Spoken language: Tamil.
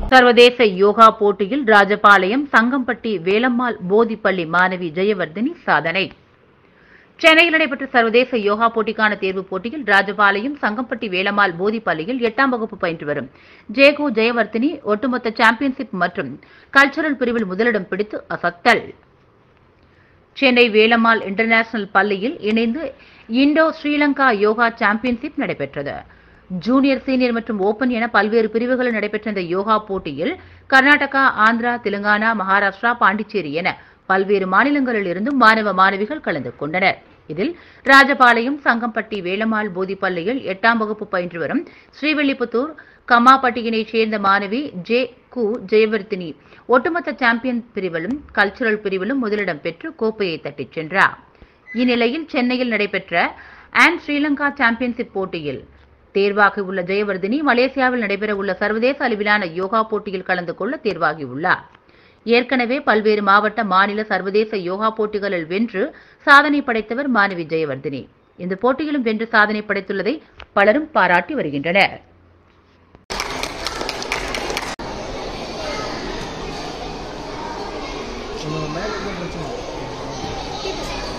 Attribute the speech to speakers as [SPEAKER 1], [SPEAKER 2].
[SPEAKER 1] சர்வதேச யோகா போட்டியில் ராஜபாளையம் சங்கம்பட்டி வேலம்மாள் போதிப்பள்ளி மாணவி ஜெயவர்தினி சாதனை சென்னையில் நடைபெற்ற சர்வதேச யோகா போட்டிக்கான தேர்வுப் போட்டியில் ராஜபாளையம் சங்கம்பட்டி வேலம்மாள் போதிப்பள்ளியில் எட்டாம் வகுப்பு பயின்று வரும் ஜேகோ ஜெயவர்தினி ஒட்டுமொத்த சாம்பியன்ஷிப் மற்றும் கல்ச்சுரல் பிரிவில் முதலிடம் பிடித்து அசத்தல் சென்னை வேலம்மாள் இன்டர்நேஷனல் பள்ளியில் இணைந்து இண்டோ ஸ்ரீலங்கா யோகா சாம்பியன்ஷிப் நடைபெற்றது ஜூனியர் சீனியர் மற்றும் ஓபன் என பல்வேறு பிரிவுகளில் நடைபெற்ற இந்த யோகா போட்டியில் கர்நாடகா ஆந்திரா தெலுங்கானா மகாராஷ்டிரா பாண்டிச்சேரி என பல்வேறு மாநிலங்களில் இருந்தும் மாணவ மாணவிகள் கலந்து கொண்டனர் இதில் ராஜபாளையம் சங்கம்பட்டி வேலம்மாள் போதிப்பள்ளியில் எட்டாம் வகுப்பு பயின்று வரும் ஸ்ரீவில்லிபுத்தூர் கம்மாப்பட்டியினைச் சேர்ந்த மாணவி ஜே கு ஜெயவர்த்தினி ஒட்டுமொத்த சாம்பியன் பிரிவிலும் கல்ச்சுரல் பிரிவிலும் முதலிடம் பெற்று கோப்பையை தட்டிச் சென்றார் இந்நிலையில் சென்னையில் நடைபெற்ற ஆண்ட் ஸ்ரீலங்கா சாம்பியன்ஷிப் போட்டியில் தேர்வாகியுள்ள ஜெயவர்தினி மலேசியாவில் நடைபெறவுள்ள சர்வதேச அளவிலான யோகா போட்டியில் கலந்து கொள்ள தேர்வாகியுள்ளார் ஏற்கனவே பல்வேறு மாவட்ட மாநில சர்வதேச யோகா போட்டிகளில் வென்று சாதனை படைத்தவர் மாணவி ஜெயவர்தினி இந்த போட்டியிலும் வென்று சாதனை படைத்துள்ளதை பலரும் பாராட்டி வருகின்றனர்
[SPEAKER 2] உன்னோட மேலே பிரச்சனை